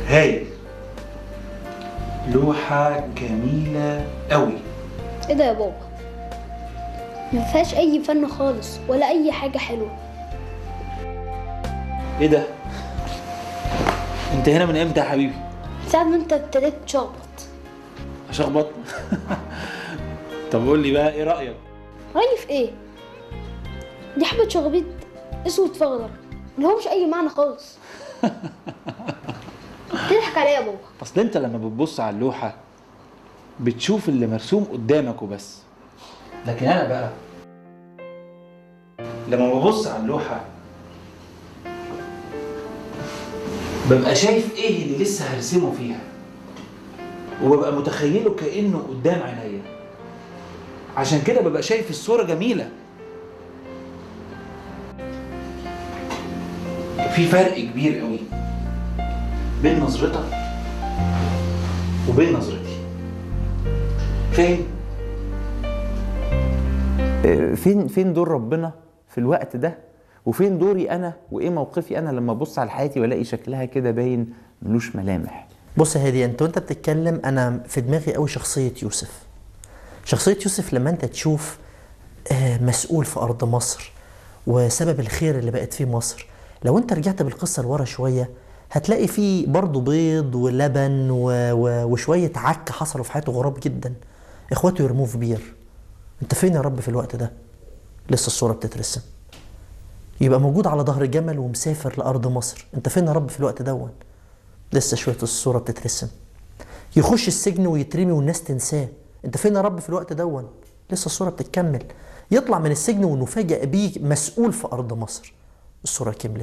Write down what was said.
هايل لوحة جميلة قوي ايه ده يا بابا ما فيهاش اي فن خالص ولا اي حاجه حلوه ايه ده انت هنا من امتى يا حبيبي ساعة ما انت ابتديت تشخبط اشخبط طب قول لي بقى ايه رايك رأيي في ايه دي حبة شخبيط اسود في اخضر ملهمش اي معنى خالص تضحك عليا يا بابا اصل انت لما بتبص على اللوحه بتشوف اللي مرسوم قدامك وبس لكن انا بقى لما ببص على اللوحه ببقى شايف ايه اللي لسه هرسمه فيها وببقى متخيله كانه قدام عينيا عشان كده ببقى شايف الصوره جميله في فرق كبير قوي بين نظرتك وبين نظرتي فاهم آه، فين فين دور ربنا في الوقت ده وفين دوري انا وايه موقفي انا لما ابص على حياتي والاقي شكلها كده باين ملوش ملامح بص يا هادي انت وانت بتتكلم انا في دماغي قوي شخصيه يوسف شخصيه يوسف لما انت تشوف آه، مسؤول في ارض مصر وسبب الخير اللي بقت فيه مصر لو انت رجعت بالقصه لورا شويه هتلاقي فيه برضه بيض ولبن و... و... وشويه عك حصلوا في حياته غراب جدا اخواته يرموه في بير انت فين يا رب في الوقت ده لسه الصوره بتترسم يبقى موجود على ظهر جمل ومسافر لارض مصر انت فين يا رب في الوقت دون لسه شويه الصوره بتترسم يخش السجن ويترمي والناس تنساه انت فين يا رب في الوقت دون لسه الصوره بتتكمل يطلع من السجن ونفاجئ بيه مسؤول في ارض مصر الصوره كملت